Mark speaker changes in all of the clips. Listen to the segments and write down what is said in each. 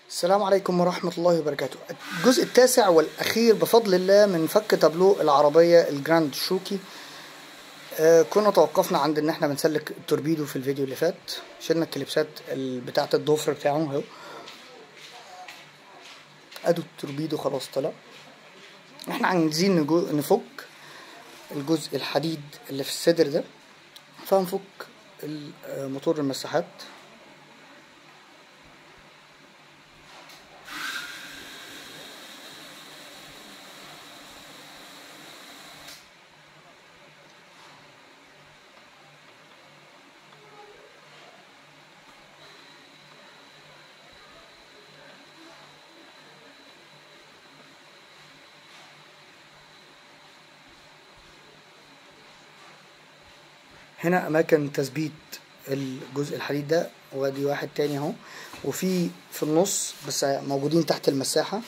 Speaker 1: السلام عليكم ورحمة الله وبركاته الجزء التاسع والأخير بفضل الله من فك تابلو العربية الجراند شوكي آه كنا توقفنا عند ان احنا بنسلك التوربيدو في الفيديو اللي فات شلنا الكليبسات ال- بتاعة الضفر بتاعه اهو ادو التوربيدو خلاص طلع احنا عايزين نجو- نفك الجزء الحديد اللي في الصدر ده فهنفك ال- آه، موتور المساحات هنا اماكن تثبيت الجزء الحديد ده وادي واحد تاني اهو وفي في النص بس موجودين تحت المساحة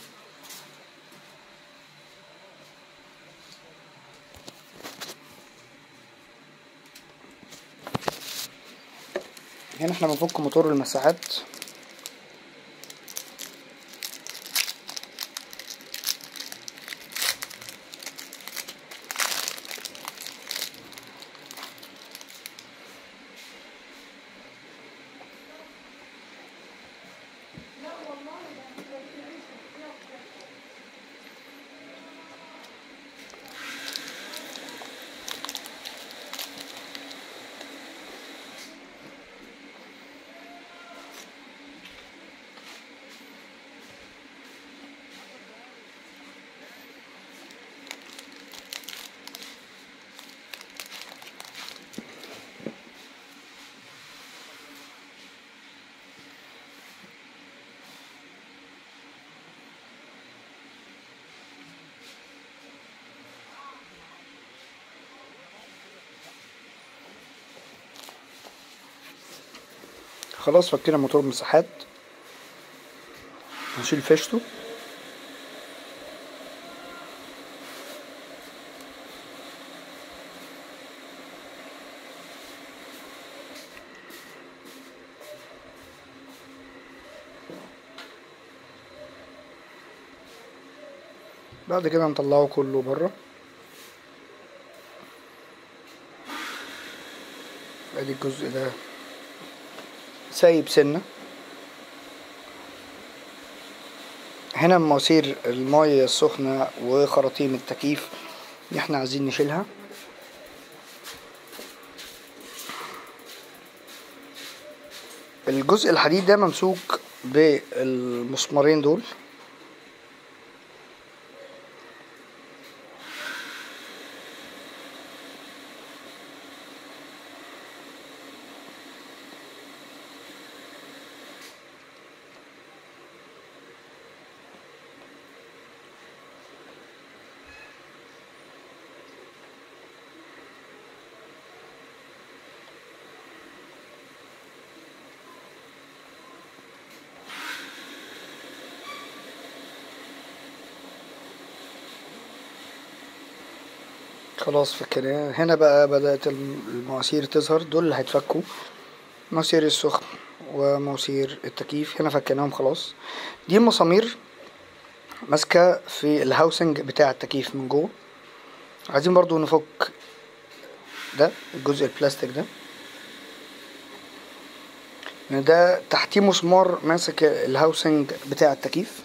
Speaker 1: هنا احنا بنفك موتور المساحات خلاص فكينا موتور المساحات هنشيل فيشته بعد كده نطلعه كله بره ادي الجزء ده سايب سنة هنا مواسير المية السخنة وخراطيم التكييف اللي احنا عايزين نشيلها الجزء الحديد ده ممسوك بالمسمارين دول خلاص فكنا هنا بقى بدأت الم- المواسير تظهر دول اللي هيتفكوا مواسير السخن ومواسير التكييف هنا فكناهم خلاص دي مسامير ماسكة في الهاوسنج بتاع التكييف من جوه عايزين برضو نفك ده الجزء البلاستيك ده لأن ده تحتيه مسمار ماسك الهاوسنج بتاع التكييف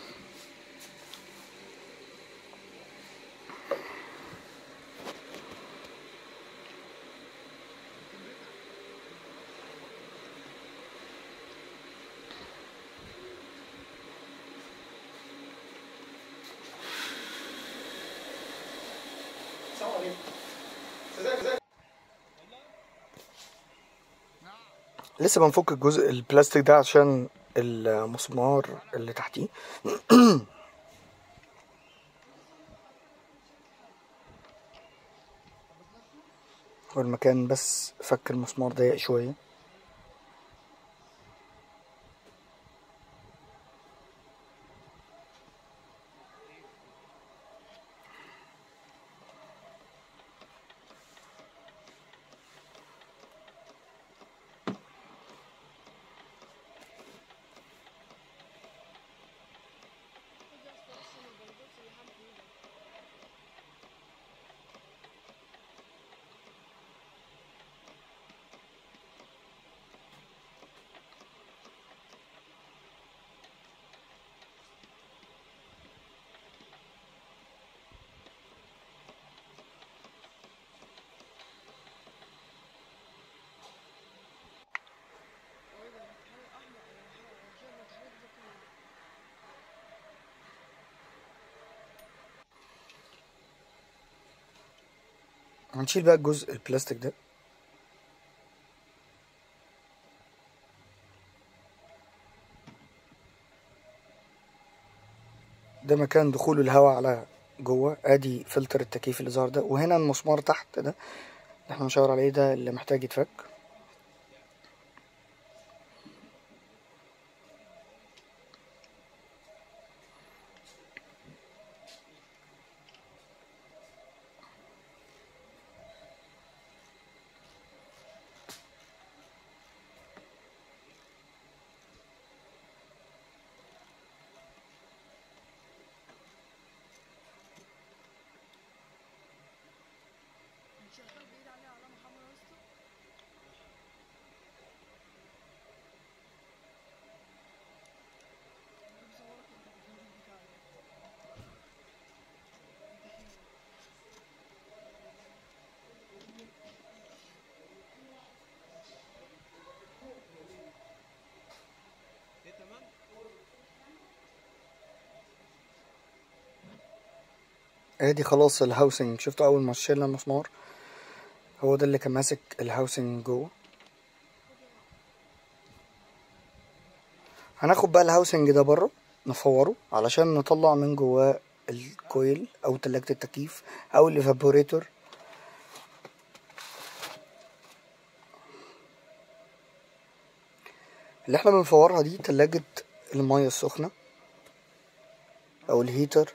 Speaker 1: لسه بنفك الجزء البلاستيك ده عشان المسمار اللي تحتيه هو المكان بس فك المسمار ضيق شوية هنشيل بقى الجزء البلاستيك ده ده مكان دخول الهواء على جوه ادي فلتر التكييف اللي ظهر ده وهنا المسمار تحت ده اللي احنا بنشاور عليه ده اللي محتاج يتفك ادي خلاص الهاوسنج شفتوا اول ما شلنا المسمار هو ده اللي كان ماسك الهاوسنج جوه هناخد بقى الهاوسنج ده بره نفوره علشان نطلع من جواه الكويل او تلاجة التكييف او الايفابوريتور اللي احنا بنفورها دي تلاجة المية السخنة او الهيتر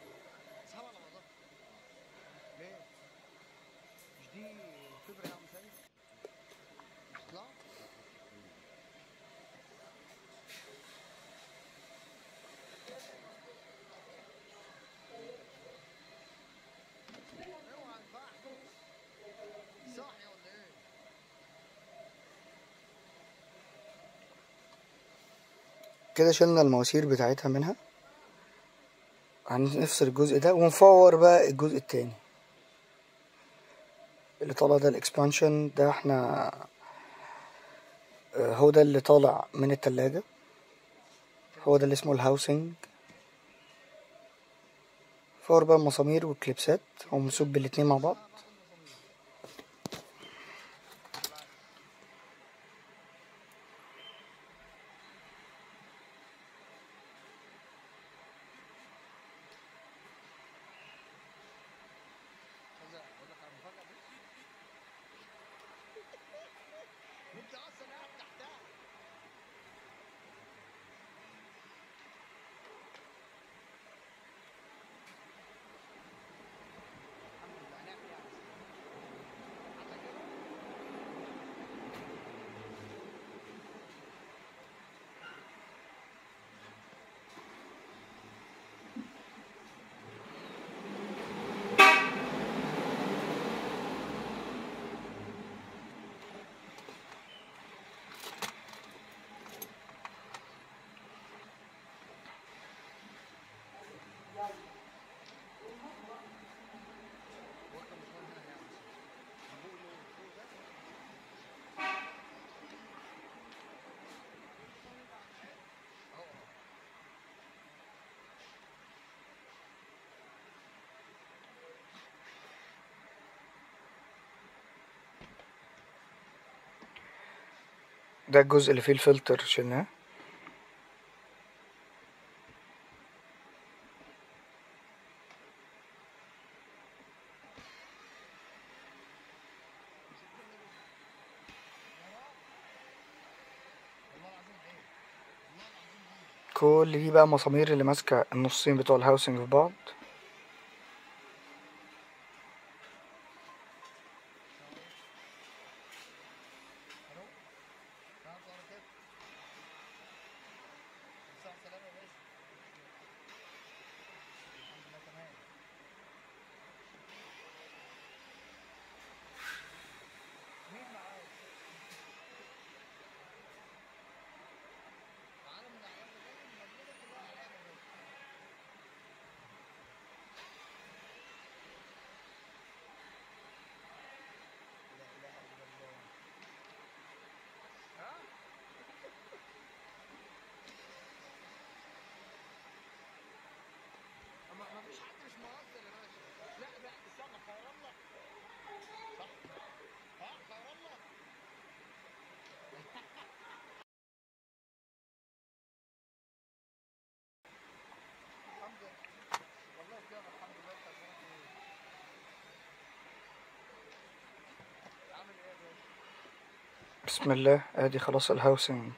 Speaker 1: كده شلنا المواسير بتاعتها منها هنفصل الجزء ده ونفور بقى الجزء التاني اللي طالع ده الاكسبانشن ده احنا آه، هو ده اللي طالع من التلاجة هو ده اللي اسمه الهاوسنج فور بقى المسامير والكليبسات ومسوب الاتنين مع بعض ده الجزء اللي فيه الفلتر شلناه كل دي بقى مسامير اللي ماسكة النصين بتوع الهاوسنج في بعض بسم الله ادي خلاص الهاوسنج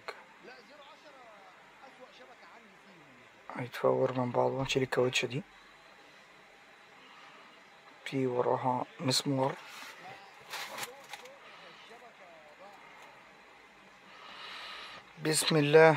Speaker 1: هيتفور من بعض ونشيل الكاوتشة دي في وراها مسمار بسم الله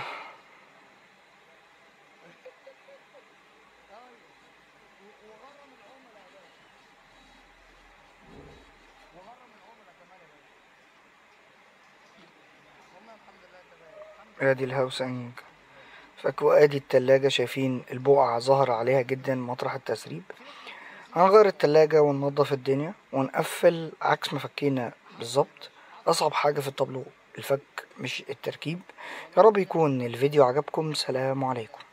Speaker 1: ادي الهاوسنج فك ادي التلاجة شايفين البقع ظهر عليها جدا مطرح التسريب هنغير التلاجة وننضف الدنيا ونقفل عكس ما فكينا بالظبط اصعب حاجة في الطابلو الفك مش التركيب يا رب يكون الفيديو عجبكم سلام عليكم